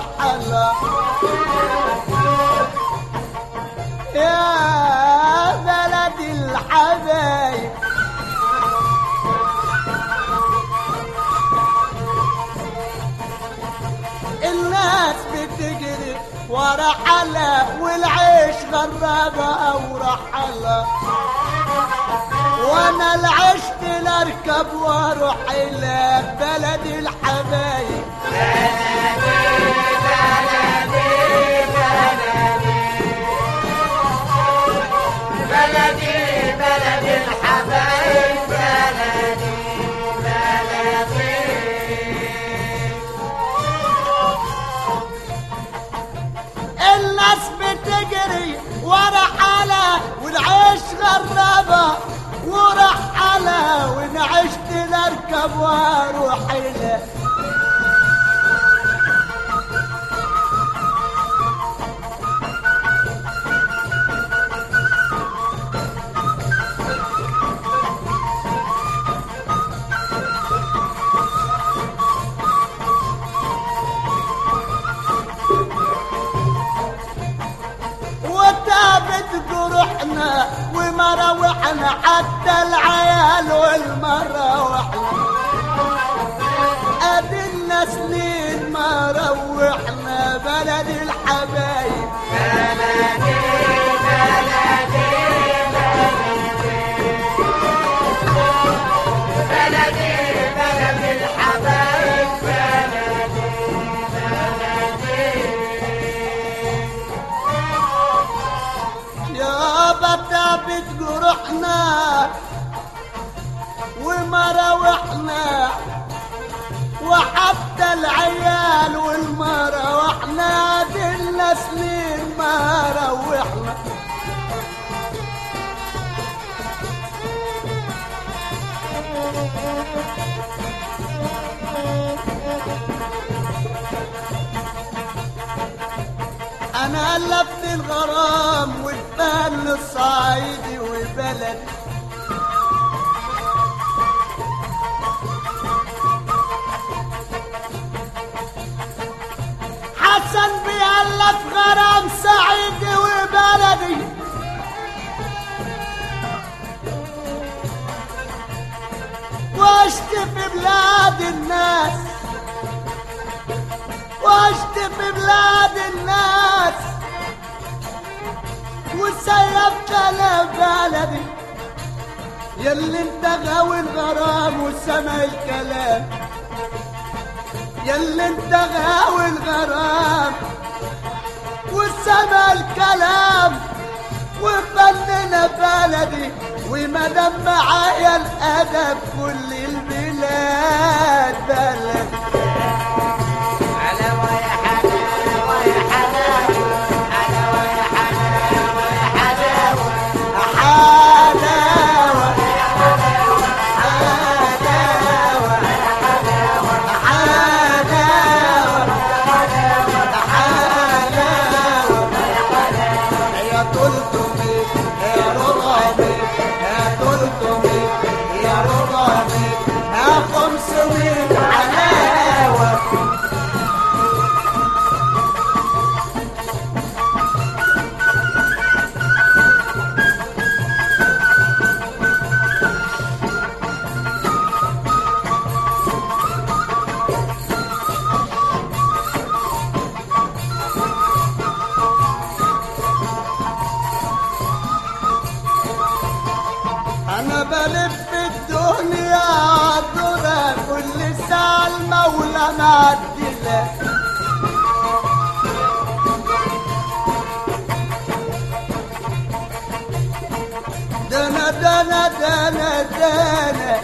ورحلة يا بلد الحبايب الناس بتجري ورا حلا والعيش غرابة أو رحلة وانا العشت لاركب واروح الى بلد الحبايب بلدي بلد الحبايب بلدي بلدي الناس بتجري ورا حلا والعيش غرابة ورحلة وان عشت نركب واروح الى وتابت جروحنا ومراوحنا حتى العيال والمراوحنا قابلنا سنين ما روحنا بلد الحبايب بلدي بلد الحبايب بلدي يا بتابت جروحنا ومراوحنا وحتى العيال والمراوحنا دلنا سنين ما روحنا انا الفت الغرام والفن الصعيدي وبلد حسن بيألف غرام صعيدي وبلدي واشت في بلاد الناس واشت في بلاد الناس وسيبت انا بلدي يلي انت غاوي الغرام وسمع الكلام يلي انت غاوي الغرام وسمع الكلام وفننا بلدي وما دام معايا الادب كل البلاد بلد حلاوة يا حلاوة يا حلاوة حلاوة يا حلاوة يا حلاوة حلاوة حلاوة حلاوة يا تلتمي يا ربعمي يا تلتمي يا ربعمي يا خمسمي حلاوة انا بلف الدنيا عطرة كل ساعة المولى معدلة دنا دنا دنا دنا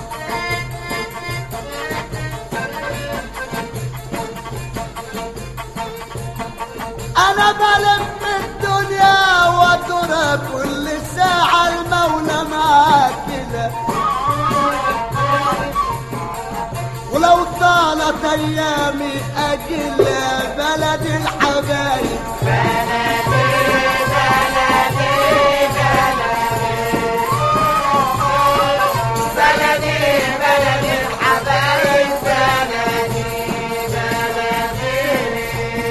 انا بلف الدنيا وترى كل ساعة المولى معدلة ولو طالت ايامي اجل بلد الحبايب بلدي بلد الحبايب بلدي بلدي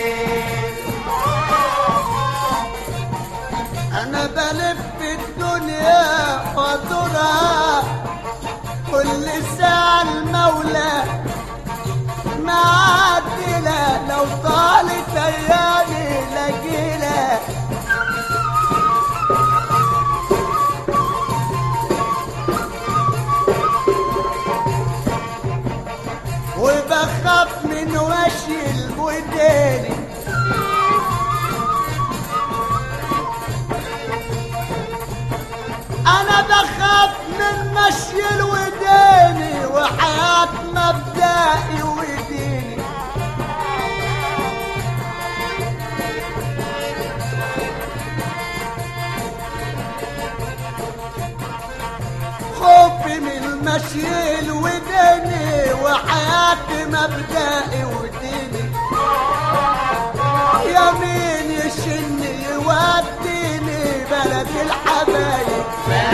ولو طالت ايامي لجيلك وبخاف من وشي الوداني انا بخاف من مشي الوداني وحياة مبدئي وديني خوفي من المشي الوداني وحياتي مبدئي وديني يمين يشني يوديني بلد الحبايب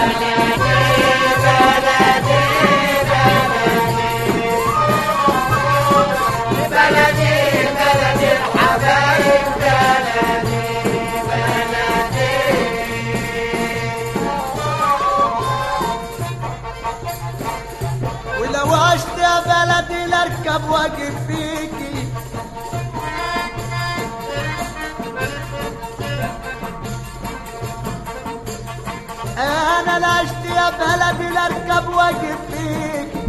بلدي بلدي الحبايب بلدي بلدي ولو عشت يا بلدي لاركب واجب فيكي انا لا عشت يا بلدي لاركب واجب فيكي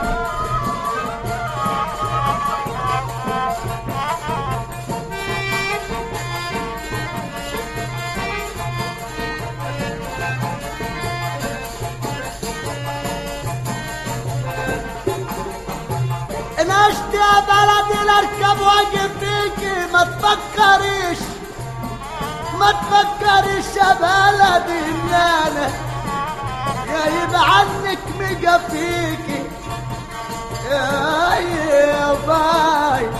انا عشت يا بلدي لاركب واجب فيكي ما تفكريش ما تفكريش يا بلدي ان انا غايب عنك مجا فيكي يا يا باي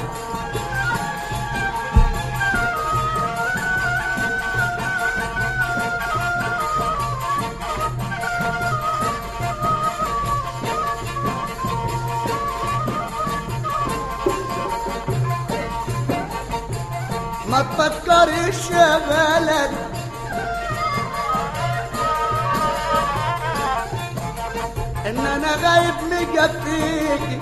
ما تفكريش يا بلد ان انا غايب مجفيكي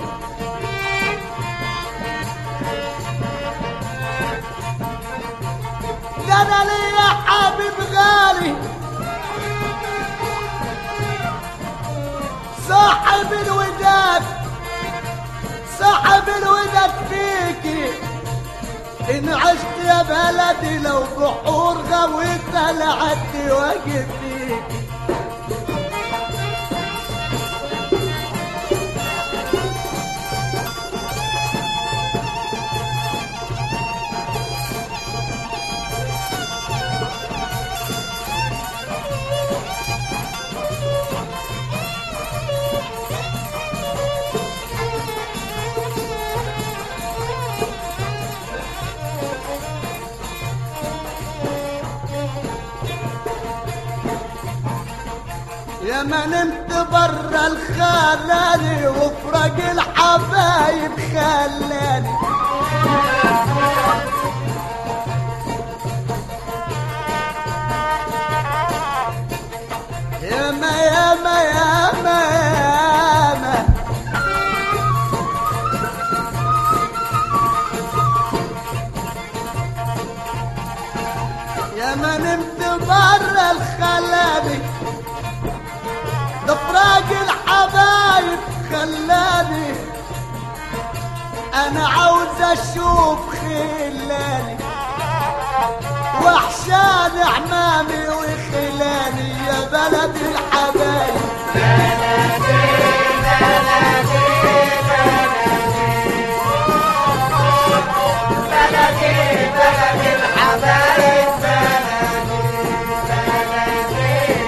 ده انا ليا حبيب غالي صاحب الوداد صاحب الوداد فيكي إن عشت يا بلدي لو بحور غويت لعدي واجب فيك يا ما نمت برا الخلاني وفرق الحبايب خلاني يا ما يا ما يا ما يا ما يا ما نمت برا الخلاني ده فراق الحبايب خلاني انا عاوز اشوف خلاني وحشان عمامي وخلاني يا بلد الحبايب بلدي بلدي الحبايب بلدي بلدي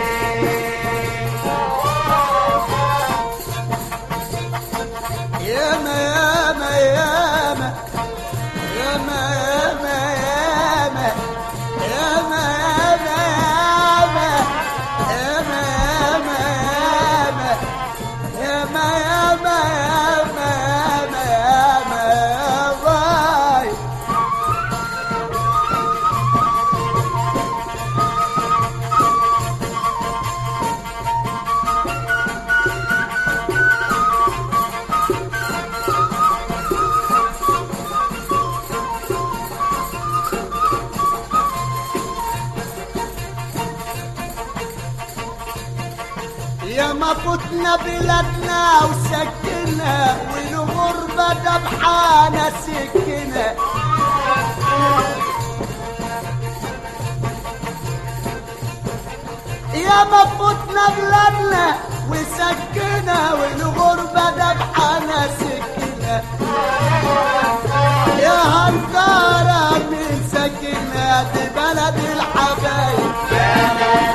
ياما ياما ياما ياما ياما ياما ياما ياما ياما ياما ياما ياما ياما ياما ياما ياما ياما يا باي ما فتنا بلادنا وسكنا والغربة دبحانة سكنا يا ما فتنا بلادنا وسكنا والغربة دبحانة سكنا يا هنكارة من سكنا دي بلد الحبايب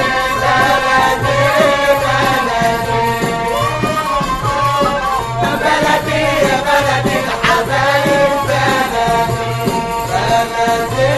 يا بلدي يا بلدي الحبايب بلدي بلدي